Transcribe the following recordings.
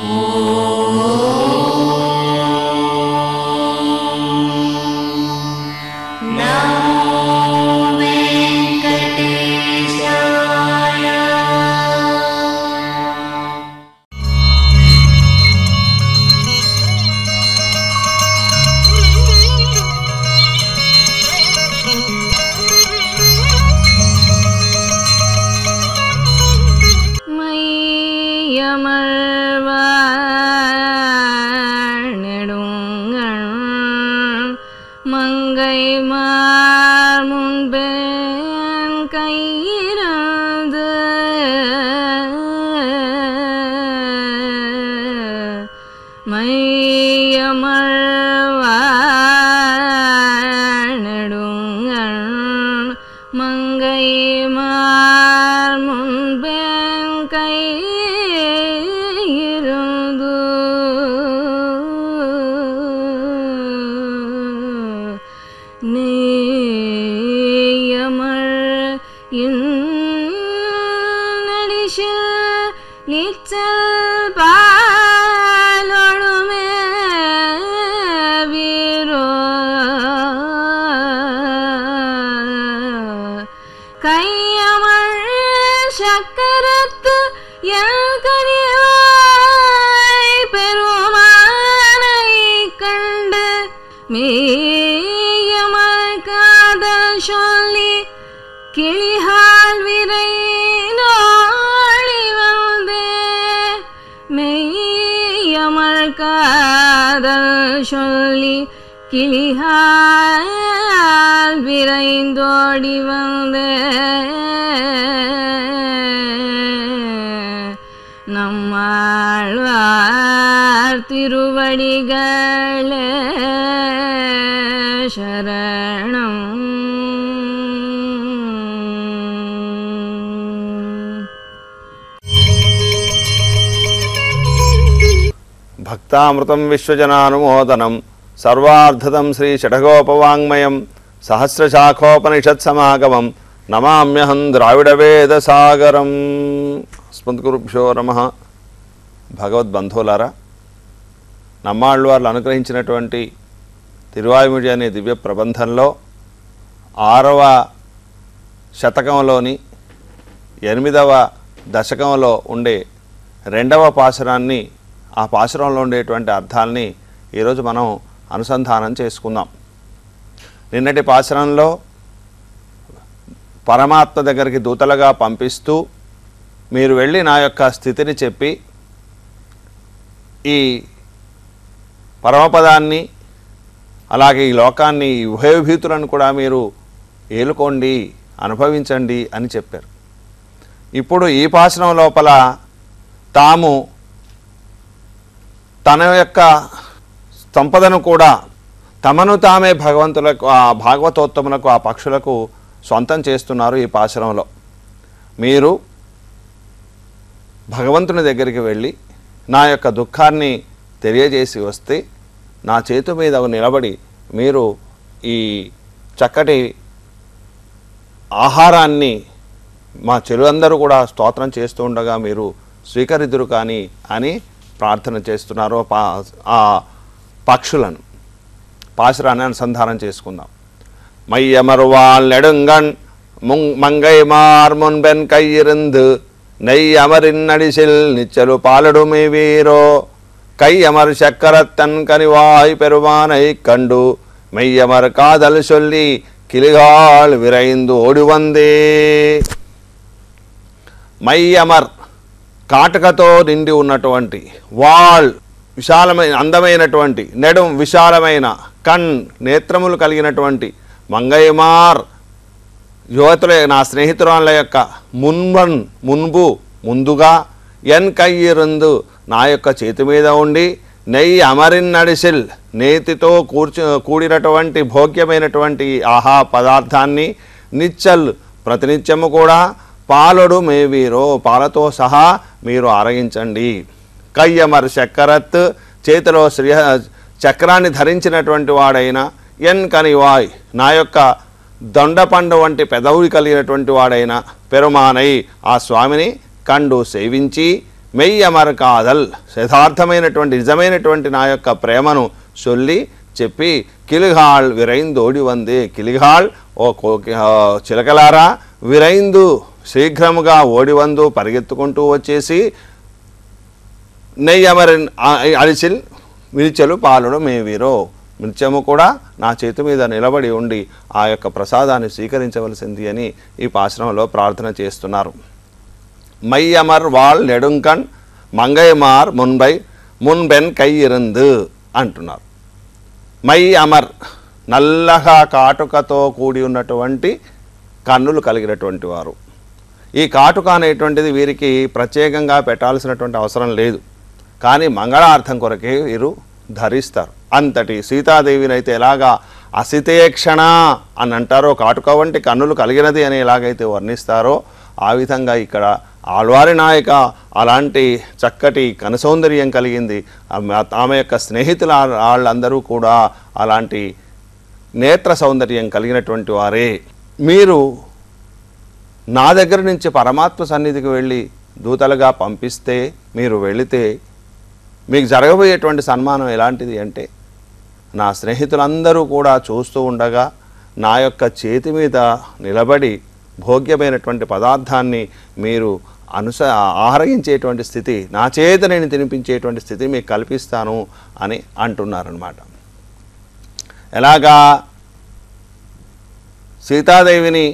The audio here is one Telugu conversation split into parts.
மையமர்வாழ்நெடுங்கண் மங்கை மார் முன்பேன் கையிருந்து மையமர்வாழ்நெடுங்கண் மங்கை மார் முன்பேன் கையிருந்து நீயமர் நடிஷில் நீச்சல் பாலொழுமே வீரோ கையமள் சக்கரத்து என் கனிவாய் பெருமானை கண்டு மேயமள் காதல் சொல்லி கிளிகால் விரை நாளி வந்தே மெய்யமள் காதல் சொல்லி கிளிகால் விரைந்தோடி வந்தே நம்மாழ்வார் திருவடிகளே சரணம் భక్తామృతం విశ్వజనానుమోదనం సర్వార్ధదం శ్రీ షఠగోపవాङ्మయం సహస్రశాఖోపనిషత్సమాగమం నమామ్యహం ద్రావిడవేదసాగరం స్మృతిగురుభ్యో నమ భగవద్బంధువులారా నమ్మాళ్ళవార్లు అనుగ్రహించినటువంటి తిరువాయుముడి అనే దివ్య ప్రబంధంలో ఆరవ శతకంలోని ఎనిమిదవ దశకంలో ఉండే రెండవ పాశరాన్ని ఆ పాశరంలో ఉండేటువంటి అర్థాలని ఈరోజు మనం అనుసంధానం చేసుకుందాం నిన్నటి పాశరంలో పరమాత్మ దగ్గరికి దూతలుగా పంపిస్తూ మీరు వెళ్ళి నా యొక్క స్థితిని చెప్పి ఈ పరమపదాన్ని అలాగే ఈ లోకాన్ని ఈ ఉభయభీతులను కూడా మీరు ఏలుకోండి అనుభవించండి అని చెప్పారు ఇప్పుడు ఈ పాశనం లోపల తాము తన యొక్క సంపదను కూడా తమను తామే భగవంతులకు ఆ భాగవతోత్తములకు ఆ పక్షులకు సొంతం చేస్తున్నారు ఈ పాశరంలో మీరు భగవంతుని దగ్గరికి వెళ్ళి నా యొక్క దుఃఖాన్ని తెలియజేసి వస్తే నా చేతు మీద నిలబడి మీరు ఈ చక్కటి ఆహారాన్ని మా చెరువందరూ కూడా స్తోత్రం చేస్తూ ఉండగా మీరు స్వీకరిద్దురు కానీ అని ప్రార్థన చేస్తున్నారు పా ఆ పక్షులను పాశురాన్ని అనుసంధానం చేసుకుందాం மையமர்வாள் நெடுங்கண் முங் மங்கை மார் முன்பென் கையிருந்து நெய் அமரின் அடிசில் நிச்சலு பாலடுமை வீரோ கையமர் சக்கரத்தன் கனிவாய் பெருமானை கண்டு மெய்யமர் காதல் சொல்லி கிளிகால் விரைந்து ஓடி வந்தே మైయమర్ కాటకతో నిండి ఉన్నటువంటి వాల్ విశాలమైన అందమైనటువంటి నెడుం విశాలమైన కణ్ నేత్రములు కలిగినటువంటి మంగయ్యమార్ యువతుల నా స్నేహితురాళ్ళ యొక్క మున్వన్ మున్బు ముందుగా ఎన్ కయ్యిరందు నా యొక్క చేతి మీద ఉండి నెయ్యి అమరిన్ నడిసిల్ నేతితో కూర్చు కూడినటువంటి భోగ్యమైనటువంటి ఆహా పదార్థాన్ని నిచ్చల్ ప్రతినిత్యము కూడా పాలడు మేవీరో పాలతో సహా మీరు ఆరగించండి కయ్యమర్ చక్కరత్ చేతిలో శ్రీ చక్రాన్ని ధరించినటువంటి వాడైన ఎన్ కనివాయ్ నా యొక్క దొండపండు వంటి పెదవులు కలిగినటువంటి వాడైన పెరుమానై ఆ స్వామిని కండు సేవించి మెయ్ అమర్ కాదల్ యథార్థమైనటువంటి నిజమైనటువంటి నా యొక్క ప్రేమను చొల్లి చెప్పి కిలిహాళ్ విరైందోడి వందే కిలిహాళ్ ఓ కోకి ఆ, చిలకలారా విరైందు శీఘ్రముగా ఓడివందు పరిగెత్తుకుంటూ వచ్చేసి నెయ్యమరిన్ అరిచిల్ మిరిచెలు పాలుడు మేవీరో మిర్చము కూడా నా చేతి మీద నిలబడి ఉండి ఆ యొక్క ప్రసాదాన్ని స్వీకరించవలసింది అని ఈ పాశ్రమంలో ప్రార్థన చేస్తున్నారు மையமர் வாழ் நெடுங்கண் మంగయ్యమార్ మున్బై మున్బెన్ కై ఇరందు అంటున్నారు మై అమర్ నల్లగా కాటుకతో కూడి ఉన్నటువంటి కన్నులు కలిగినటువంటి వారు ఈ కాటుక అనేటువంటిది వీరికి ప్రత్యేకంగా పెట్టాల్సినటువంటి అవసరం లేదు కానీ మంగళార్థం కొరకే వీరు ధరిస్తారు అంతటి సీతాదేవిని అయితే ఎలాగా అసితేక్షణ అని అంటారో కాటుక వంటి కన్నులు కలిగినది అని ఎలాగైతే వర్ణిస్తారో ఆ విధంగా ఇక్కడ ఆళ్వారి నాయక అలాంటి చక్కటి కనసౌందర్యం కలిగింది ఆమె- ఆమె యొక్క స్నేహితుల వాళ్ళందరూ కూడా అలాంటి నేత్ర సౌందర్యం కలిగినటువంటి వారే మీరు నా దగ్గర నుంచి పరమాత్మ సన్నిధికి వెళ్ళి దూతలుగా పంపిస్తే మీరు వెళితే మీకు జరగబోయేటువంటి సన్మానం ఎలాంటిది అంటే నా స్నేహితులందరూ కూడా చూస్తూ ఉండగా నా యొక్క చేతి మీద నిలబడి భోగ్యమైనటువంటి పదార్థాన్ని మీరు అనుస ఆహరించేటువంటి స్థితి నా చేత నేను తినిపించేటువంటి స్థితి మీకు కల్పిస్తాను అని అంటున్నారనమాట ఎలాగా సీతాదేవిని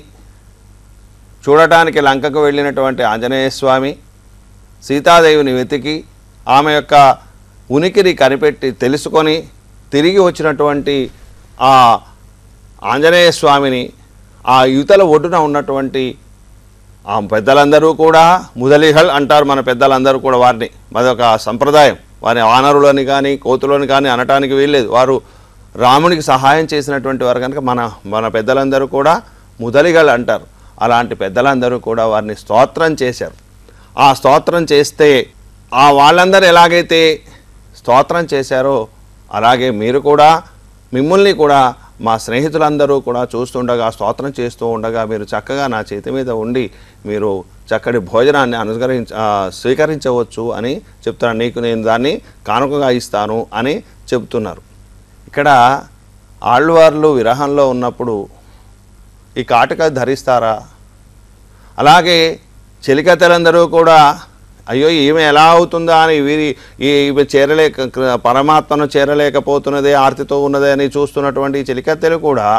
చూడటానికి లంకకు వెళ్ళినటువంటి ఆంజనేయ స్వామి సీతాదేవిని వెతికి ఆమె యొక్క ఉనికిని కనిపెట్టి తెలుసుకొని తిరిగి వచ్చినటువంటి ఆ ఆంజనేయ స్వామిని ఆ యువతల ఒడ్డున ఉన్నటువంటి ఆ పెద్దలందరూ కూడా ముదలిహల్ అంటారు మన పెద్దలందరూ కూడా వారిని అదొక సంప్రదాయం వారి వానరులని కానీ కోతులని కానీ అనటానికి వీల్లేదు వారు రామునికి సహాయం చేసినటువంటి వారు కనుక మన మన పెద్దలందరూ కూడా ముదలిగల్ అంటారు అలాంటి పెద్దలందరూ కూడా వారిని స్తోత్రం చేశారు ఆ స్తోత్రం చేస్తే ఆ వాళ్ళందరూ ఎలాగైతే స్తోత్రం చేశారో అలాగే మీరు కూడా మిమ్మల్ని కూడా మా స్నేహితులందరూ కూడా చూస్తుండగా స్తోత్రం చేస్తూ ఉండగా మీరు చక్కగా నా చేతి మీద ఉండి మీరు చక్కటి భోజనాన్ని అనుసరించ ఆ, స్వీకరించవచ్చు అని చెప్తున్నాను నీకు నేను దాన్ని కానుకగా ఇస్తాను అని చెప్తున్నారు ఇక్కడ ఆళ్వార్లు విరహంలో ఉన్నప్పుడు ఈ కాటుక ధరిస్తారా అలాగే చెలికత్తెలందరూ కూడా అయ్యో ఈమె ఎలా అవుతుందా అని వీరి ఈ ఈమె చేరలేక పరమాత్మను చేరలేకపోతున్నదే ఆర్తితో ఉన్నదే అని చూస్తున్నటువంటి ఈ చెలికత్తెలు కూడా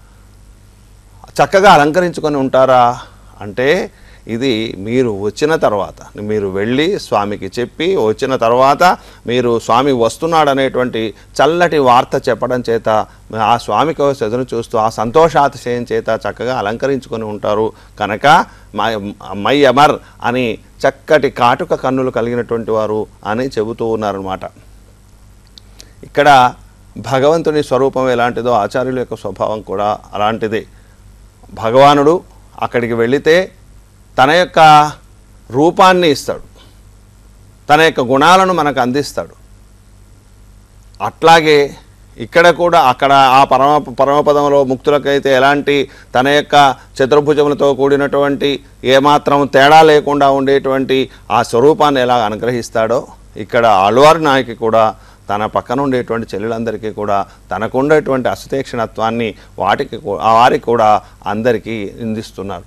చక్కగా అలంకరించుకొని ఉంటారా అంటే ఇది మీరు వచ్చిన తర్వాత మీరు వెళ్ళి స్వామికి చెప్పి వచ్చిన తర్వాత మీరు స్వామి వస్తున్నాడు అనేటువంటి చల్లటి వార్త చెప్పడం చేత ఆ స్వామి కోసం ఎదురు చూస్తూ ఆ సంతోషాతిశయం చేత చక్కగా అలంకరించుకొని ఉంటారు కనుక మై మై అమర్ అని చక్కటి కాటుక కన్నులు కలిగినటువంటి వారు అని చెబుతూ ఉన్నారన్నమాట ఇక్కడ భగవంతుని స్వరూపం ఎలాంటిదో ఆచార్యుల యొక్క స్వభావం కూడా అలాంటిదే భగవానుడు అక్కడికి వెళితే తన యొక్క రూపాన్ని ఇస్తాడు తన యొక్క గుణాలను మనకు అందిస్తాడు అట్లాగే ఇక్కడ కూడా అక్కడ ఆ పరమ పరమపదంలో ముక్తులకైతే ఎలాంటి తన యొక్క చతుర్భుజములతో కూడినటువంటి ఏమాత్రం తేడా లేకుండా ఉండేటువంటి ఆ స్వరూపాన్ని ఎలా అనుగ్రహిస్తాడో ఇక్కడ ఆళ్వారి నాయకి కూడా తన పక్కన ఉండేటువంటి చెల్లెలందరికీ కూడా తనకు ఉండేటువంటి అసుతీక్షణత్వాన్ని వాటికి కూ- ఆ వారికి కూడా అందరికీ అందిస్తున్నారు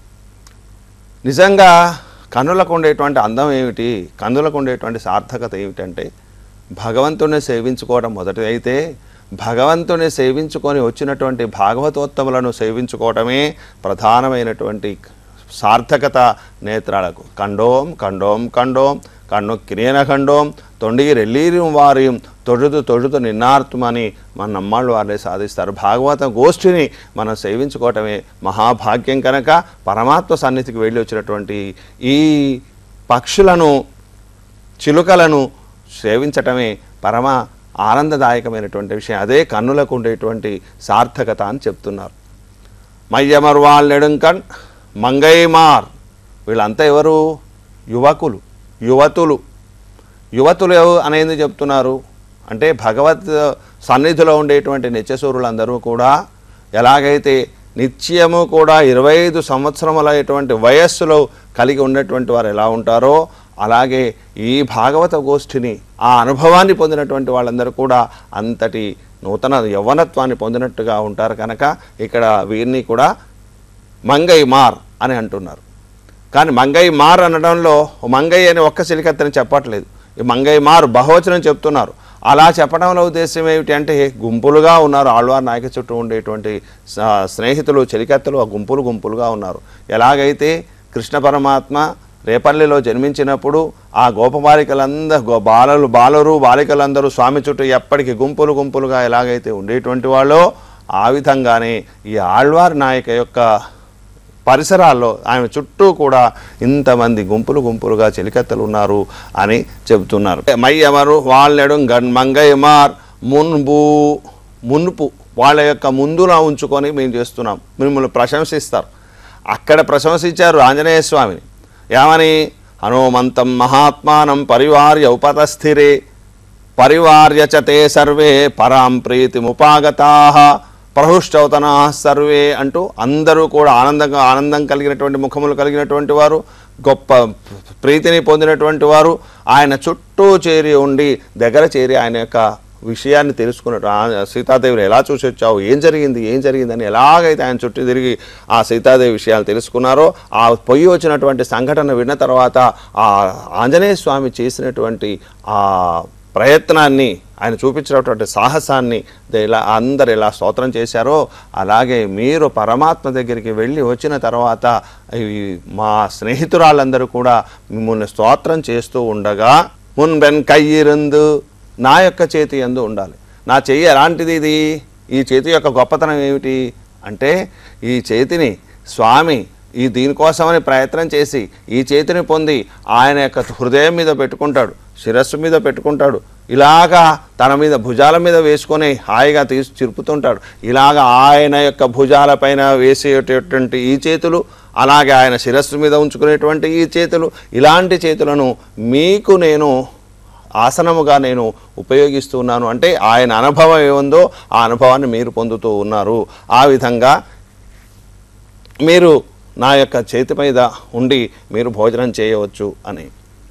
నిజంగా కన్నులకు ఉండేటువంటి అందం ఏమిటి కన్నులకు ఉండేటువంటి సార్థకత ఏమిటంటే భగవంతుని సేవించుకోవడం మొదటిదైతే భగవంతుని సేవించుకొని వచ్చినటువంటి భాగవతోత్తములను సేవించుకోవటమే ప్రధానమైనటువంటి సార్థకత నేత్రాలకు కండోం కండోం కండోం కన్ను కిరేన ఖండోం తొండిగి రెల్లీరిం వారియం తొడుదు తొడుదు నిన్నార్తుమని మన నమ్మాళ్ళు వారిని సాధిస్తారు భాగవత గోష్ఠిని మనం సేవించుకోవటమే మహాభాగ్యం కనుక పరమాత్మ సన్నిధికి వెళ్ళి వచ్చినటువంటి ఈ పక్షులను చిలుకలను సేవించటమే పరమ ఆనందదాయకమైనటువంటి విషయం అదే కన్నులకు ఉండేటువంటి సార్థకత అని చెప్తున్నారు మయ్యమర్ వాళ్ళ నెడుంకన్ మంగైమార్ వీళ్ళంతా ఎవరు యువకులు యువతులు యువతులు ఎవ- అనేది చెప్తున్నారు అంటే భగవత్ సన్నిధిలో ఉండేటువంటి నిత్యసూరులందరూ కూడా ఎలాగైతే నిత్యము కూడా ఇరవై ఐదు సంవత్సరములైనటువంటి వయస్సులో కలిగి ఉన్నటువంటి వారు ఎలా ఉంటారో అలాగే ఈ భాగవత గోష్ఠిని ఆ అనుభవాన్ని పొందినటువంటి వాళ్ళందరూ కూడా అంతటి నూతన యవ్వనత్వాన్ని పొందినట్టుగా ఉంటారు కనుక ఇక్కడ వీరిని కూడా మంగై మార్ అని అంటున్నారు కానీ మంగై మార్ అనడంలో మంగై అని ఒక్క సిలికత్తని చెప్పట్లేదు ఈ మంగై మార్ బహువచనం చెప్తున్నారు అలా చెప్పడంలో ఉద్దేశం ఏమిటి అంటే గుంపులుగా ఉన్నారు ఆళ్వార్ నాయక చుట్టూ ఉండేటువంటి స- స్నేహితులు చెలికత్తలు ఆ గుంపులు గుంపులుగా ఉన్నారు ఎలాగైతే కృష్ణ పరమాత్మ రేపల్లిలో జన్మించినప్పుడు ఆ గోపబాలికలందరూ గో బాలలు బాలరు బాలికలందరూ స్వామి చుట్టూ ఎప్పటికీ గుంపులు గుంపులుగా ఎలాగైతే ఉండేటువంటి వాళ్ళో ఆ విధంగానే ఈ ఆళ్వార్ నాయక యొక్క పరిసరాల్లో ఆయన చుట్టూ కూడా ఇంతమంది గుంపులు గుంపులుగా చెలికత్తలు ఉన్నారు అని చెబుతున్నారు మయ్యమరు వాళ్ళెడు గన్ మంగయ్యమార్ మున్బు మున్పు వాళ్ళ యొక్క ముందులా ఉంచుకొని మేము చేస్తున్నాం మిమ్మల్ని ప్రశంసిస్తారు అక్కడ ప్రశంసించారు ఆంజనేయ స్వామిని ఏమని హనుమంతం మహాత్మానం పరివార్య ఉపతస్థిరే పరివార్య చ తే సర్వే పరాం ప్రీతిముపాగతా ప్రహృష్టౌతనా సర్వే అంటూ అందరూ కూడా ఆనందంగా ఆనందం కలిగినటువంటి ముఖములు కలిగినటువంటి వారు గొప్ప ప్రీతిని పొందినటువంటి వారు ఆయన చుట్టూ చేరి ఉండి దగ్గర చేరి ఆయన యొక్క విషయాన్ని తెలుసుకున్నట్టు ఆ సీతాదేవిని ఎలా చూసి వచ్చావు ఏం జరిగింది ఏం జరిగిందని ఎలాగైతే ఆయన చుట్టూ తిరిగి ఆ సీతాదేవి విషయాలు తెలుసుకున్నారో ఆ పొయ్యి వచ్చినటువంటి సంఘటన విన్న తర్వాత ఆ ఆంజనేయ స్వామి చేసినటువంటి ఆ ప్రయత్నాన్ని ఆయన చూపించినటువంటి సాహసాన్ని ద- ఇలా అందరు ఇలా స్తోత్రం చేశారో అలాగే మీరు పరమాత్మ దగ్గరికి వెళ్ళి వచ్చిన తర్వాత ఈ మా స్నేహితురాళ్ళందరూ కూడా మిమ్మల్ని స్తోత్రం చేస్తూ ఉండగా మున్బెన్ కయ్యిరందు నా యొక్క చేతి ఎందు ఉండాలి నా చెయ్యి ఎలాంటిది ఇది ఈ చేతి యొక్క గొప్పతనం ఏమిటి అంటే ఈ చేతిని స్వామి ఈ దీనికోసమని ప్రయత్నం చేసి ఈ చేతిని పొంది ఆయన యొక్క హృదయం మీద పెట్టుకుంటాడు శిరస్సు మీద పెట్టుకుంటాడు ఇలాగా తన మీద భుజాల మీద వేసుకొని హాయిగా తీసి చిరుపుతుంటాడు ఇలాగ ఆయన యొక్క భుజాలపైన వేసేటటువంటి ఈ చేతులు అలాగే ఆయన శిరస్సు మీద ఉంచుకునేటువంటి ఈ చేతులు ఇలాంటి చేతులను మీకు నేను ఆసనముగా నేను ఉపయోగిస్తున్నాను అంటే ఆయన అనుభవం ఏముందో ఆ అనుభవాన్ని మీరు పొందుతూ ఉన్నారు ఆ విధంగా మీరు నా యొక్క చేతి మీద ఉండి మీరు భోజనం చేయవచ్చు అని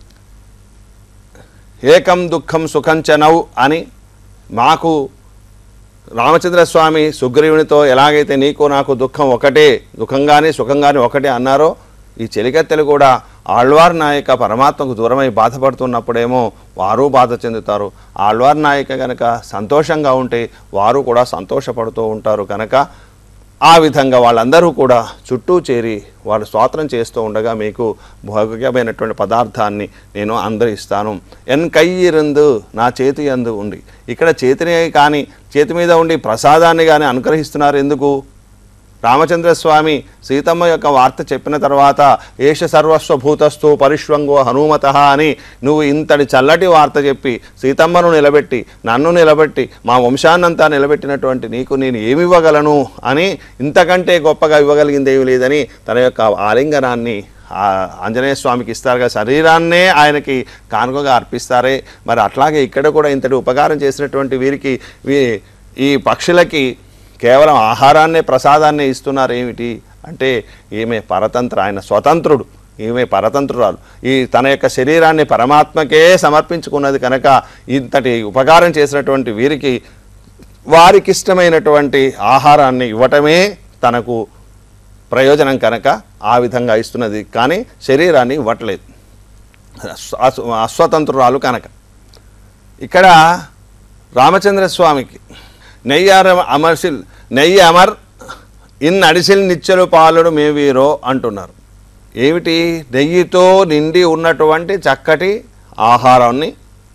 ఏకం దుఃఖం సుఖం చ నౌ అని మాకు రామచంద్రస్వామి సుగ్రీవునితో ఎలాగైతే నీకు నాకు దుఃఖం ఒకటే దుఃఖంగానే సుఖంగానే ఒకటే అన్నారో ఈ చెలికత్తెలు కూడా ఆళ్వార్ నాయక పరమాత్మకు దూరమై బాధపడుతున్నప్పుడేమో వారు బాధ చెందుతారు ఆళ్వార్ నాయక కనుక సంతోషంగా ఉంటే వారు కూడా సంతోషపడుతూ ఉంటారు కనుక ఆ విధంగా వాళ్ళందరూ కూడా చుట్టూ చేరి వాళ్ళు స్వాతంత్రం చేస్తూ ఉండగా మీకు భోగ్యమైనటువంటి పదార్థాన్ని నేను అందరిస్తాను ఎన్ కయ్యిరందు నా చేతి అందు ఉండి ఇక్కడ చేతిని కానీ చేతి మీద ఉండి ప్రసాదాన్ని కానీ అనుగ్రహిస్తున్నారు ఎందుకు రామచంద్రస్వామి సీతమ్మ యొక్క వార్త చెప్పిన తర్వాత ఏష సర్వస్వభూతస్థు పరిష్వంగో హనుమత అని నువ్వు ఇంతటి చల్లటి వార్త చెప్పి సీతమ్మను నిలబెట్టి నన్ను నిలబెట్టి మా వంశాన్నంతా నిలబెట్టినటువంటి నీకు నేను ఏమి ఇవ్వగలను అని ఇంతకంటే గొప్పగా ఇవ్వగలిగింది ఏమీ లేదని తన యొక్క ఆలింగనాన్ని ఆ ఆంజనేయ స్వామికి ఇస్తారుగా శరీరాన్నే ఆయనకి కానుకగా అర్పిస్తారే మరి అట్లాగే ఇక్కడ కూడా ఇంతటి ఉపకారం చేసినటువంటి వీరికి వీ ఈ పక్షులకి కేవలం ఆహారాన్నే ప్రసాదాన్నే ఇస్తున్నారు ఏమిటి అంటే ఈమె పరతంత్ర ఆయన స్వతంత్రుడు ఈమె పరతంత్రురాలు ఈ తన యొక్క శరీరాన్ని పరమాత్మకే సమర్పించుకున్నది కనుక ఇంతటి ఉపకారం చేసినటువంటి వీరికి వారికి ఇష్టమైనటువంటి ఆహారాన్ని ఇవ్వటమే తనకు ప్రయోజనం కనుక ఆ విధంగా ఇస్తున్నది కానీ శరీరాన్ని ఇవ్వట్లేదు అస్వ- అస్వ- అస్వతంత్రురాలు కనుక ఇక్కడ రామచంద్ర స్వామికి నెయ్యార అమర్సిల్ నెయ్యి అమర్ ఇన్ అడిసిల్ నిచ్చలు పాలుడు మేవీరో అంటున్నారు ఏమిటి నెయ్యితో నిండి ఉన్నటువంటి చక్కటి ఆహారాన్ని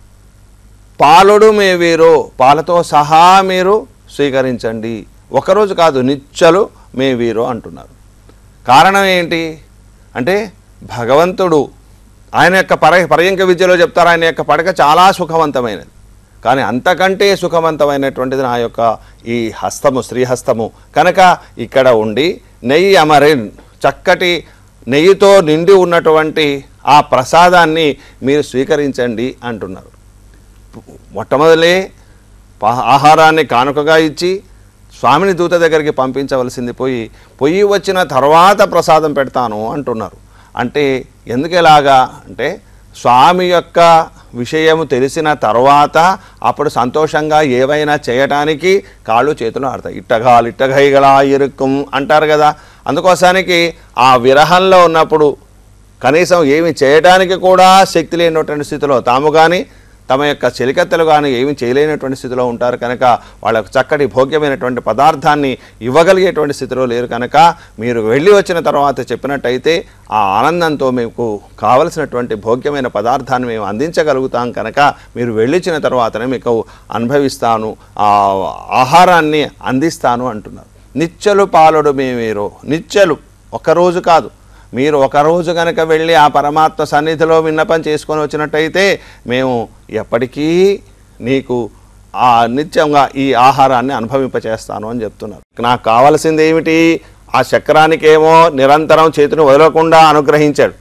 పాలుడు మేవీరో పాలతో సహా మీరు స్వీకరించండి ఒకరోజు కాదు నిచ్చలు మేవీరో అంటున్నారు కారణం ఏంటి అంటే భగవంతుడు ఆయన యొక్క పర పర్యంక విద్యలో చెప్తారు ఆయన యొక్క పడక చాలా సుఖవంతమైనది కానీ అంతకంటే సుఖవంతమైనటువంటిది నా యొక్క ఈ హస్తము శ్రీహస్తము కనుక ఇక్కడ ఉండి నెయ్యి అమరిన్ చక్కటి నెయ్యితో నిండి ఉన్నటువంటి ఆ ప్రసాదాన్ని మీరు స్వీకరించండి అంటున్నారు మొట్టమొదలే పా- ఆహారాన్ని కానుకగా ఇచ్చి స్వామిని దూత దగ్గరికి పంపించవలసింది పోయి పొయ్యి వచ్చిన తర్వాత ప్రసాదం పెడతాను అంటున్నారు అంటే ఎందుకు ఎలాగా అంటే స్వామి యొక్క విషయము తెలిసిన తర్వాత అప్పుడు సంతోషంగా ఏవైనా చేయటానికి కాళ్ళు చేతులు ఆడతాయి ఇట్టగాలు ఇట్టగైగలా ఇరుక్కుం అంటారు కదా అందుకోసానికి ఆ విరహంలో ఉన్నప్పుడు కనీసం ఏమి చేయడానికి కూడా శక్తి లేనటువంటి స్థితిలో తాము కానీ తమ యొక్క చెలికత్తెలు కానీ ఏమి చేయలేనటువంటి స్థితిలో ఉంటారు కనుక వాళ్ళకు చక్కటి భోగ్యమైనటువంటి పదార్థాన్ని ఇవ్వగలిగేటువంటి స్థితిలో లేరు కనుక మీరు వెళ్ళి వచ్చిన తర్వాత చెప్పినట్టయితే ఆ ఆనందంతో మీకు కావలసినటువంటి భోగ్యమైన పదార్థాన్ని మేము అందించగలుగుతాం కనుక మీరు వెళ్ళిచ్చిన తర్వాతనే మీకు అనుభవిస్తాను ఆ ఆహారాన్ని అందిస్తాను అంటున్నారు నిచ్చలు పాలుడు మీ మీరు నిచ్చలు ఒక్కరోజు కాదు మీరు ఒకరోజు కనుక వెళ్ళి ఆ పరమాత్మ సన్నిధిలో విన్నపం చేసుకొని వచ్చినట్టయితే మేము ఎప్పటికీ నీకు ఆ నిత్యంగా ఈ ఆహారాన్ని అనుభవింపచేస్తాను అని చెప్తున్నారు నాకు కావలసింది ఏమిటి ఆ చక్రానికేమో నిరంతరం చేతిని వదలకుండా అనుగ్రహించాడు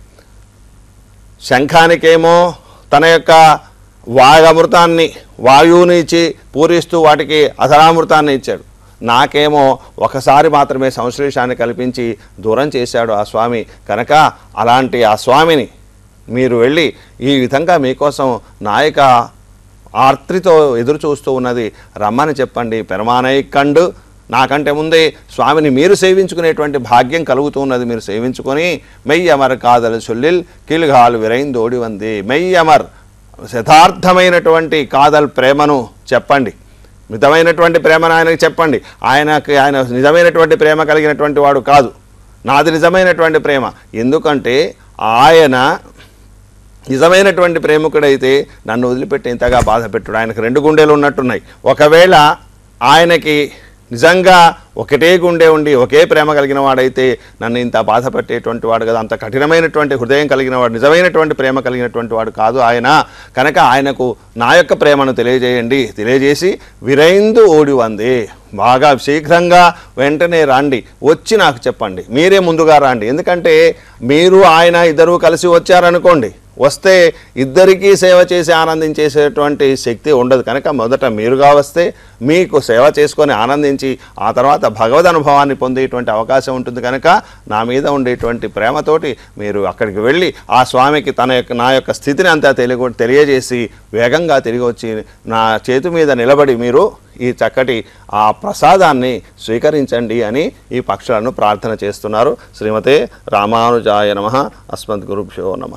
శంఖానికేమో తన యొక్క వాగమృతాన్ని వాయువుని ఇచ్చి పూరిస్తూ వాటికి అధరామృతాన్ని ఇచ్చాడు నాకేమో ఒకసారి మాత్రమే సంశ్లేషాన్ని కల్పించి దూరం చేశాడు ఆ స్వామి కనుక అలాంటి ఆ స్వామిని మీరు వెళ్ళి ఈ విధంగా మీకోసం నాయక ఆర్త్రితో ఎదురు చూస్తూ ఉన్నది రమ్మని చెప్పండి పెరమానైకండు నాకంటే ముందే స్వామిని మీరు సేవించుకునేటువంటి భాగ్యం కలుగుతున్నది మీరు సేవించుకొని మెయ్యమర్ కాదలు సొల్లిల్ కిలుగాలు విరైందోడి వంది మెయ్యమర్ యథార్థమైనటువంటి కాదల్ ప్రేమను చెప్పండి మితమైనటువంటి ప్రేమను ఆయనకు చెప్పండి ఆయనకి ఆయన నిజమైనటువంటి ప్రేమ కలిగినటువంటి వాడు కాదు నాది నిజమైనటువంటి ప్రేమ ఎందుకంటే ఆయన నిజమైనటువంటి ప్రేమికుడైతే నన్ను వదిలిపెట్టి ఇంతగా బాధ పెట్టుడు ఆయనకు రెండు గుండెలు ఉన్నట్టున్నాయి ఒకవేళ ఆయనకి నిజంగా ఒకటే గుండె ఉండి ఒకే ప్రేమ కలిగిన వాడైతే నన్ను ఇంత బాధ పెట్టేటువంటి వాడు కదా అంత కఠినమైనటువంటి హృదయం కలిగిన వాడు నిజమైనటువంటి ప్రేమ కలిగినటువంటి వాడు కాదు ఆయన కనుక ఆయనకు నా యొక్క ప్రేమను తెలియజేయండి తెలియజేసి విరైందు ఓడి వందే బాగా శీఘ్రంగా వెంటనే రండి వచ్చి నాకు చెప్పండి మీరే ముందుగా రండి ఎందుకంటే మీరు ఆయన ఇద్దరు కలిసి వచ్చారనుకోండి వస్తే ఇద్దరికీ సేవ చేసి ఆనందించేసేటువంటి శక్తి ఉండదు కనుక మొదట మీరుగా వస్తే మీకు సేవ చేసుకొని ఆనందించి ఆ తర్వాత భగవద్ అనుభవాన్ని పొందేటువంటి అవకాశం ఉంటుంది కనుక నా మీద ఉండేటువంటి ప్రేమతోటి మీరు అక్కడికి వెళ్ళి ఆ స్వామికి తన యొక్క నా యొక్క స్థితిని అంతా తెలియ తెలియజేసి వేగంగా తిరిగి వచ్చి నా చేతి మీద నిలబడి మీరు ఈ చక్కటి ఆ ప్రసాదాన్ని స్వీకరించండి అని ఈ పక్షులను ప్రార్థన చేస్తున్నారు శ్రీమతే రామానుజాయ నమ అస్మద్ గురుభ్యో నమ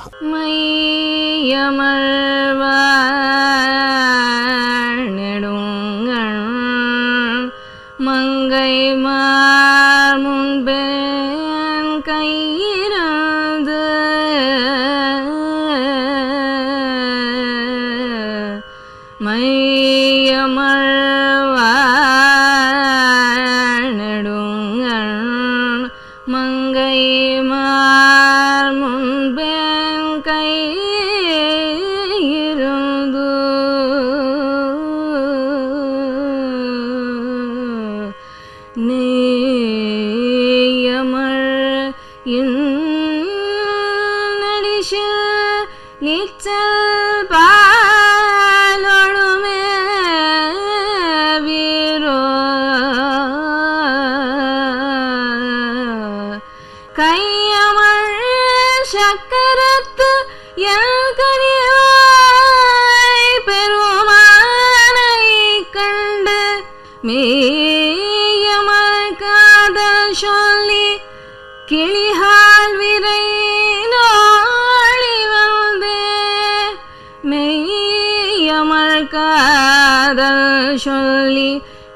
மையமர்வாழ்நெடுங்கள் மங்கை மார் முன்பேன் கையிருந்து மையமர்வாழ்நெடுங்கள் மங்கை மார் முன்பேன் கையிருந்து நெய்யமர் நடிஷ நிச்சல் பாலொழுமே வீரோ கையமள் சக்கரத்து என் கனிவாய் பெருமானை கண்டு மேயமல் காதல் சொல்லி கிளிஹால் விரை நோழி வந்தே மெய்யமல் காதல் சொல்லி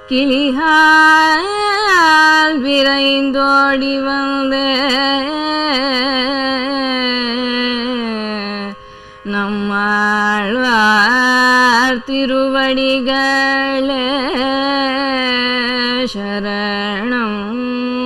கிளிஹால் விரைந்தோடி வந்தே நம்மாழ்வார் திருவடிகளே சரணம்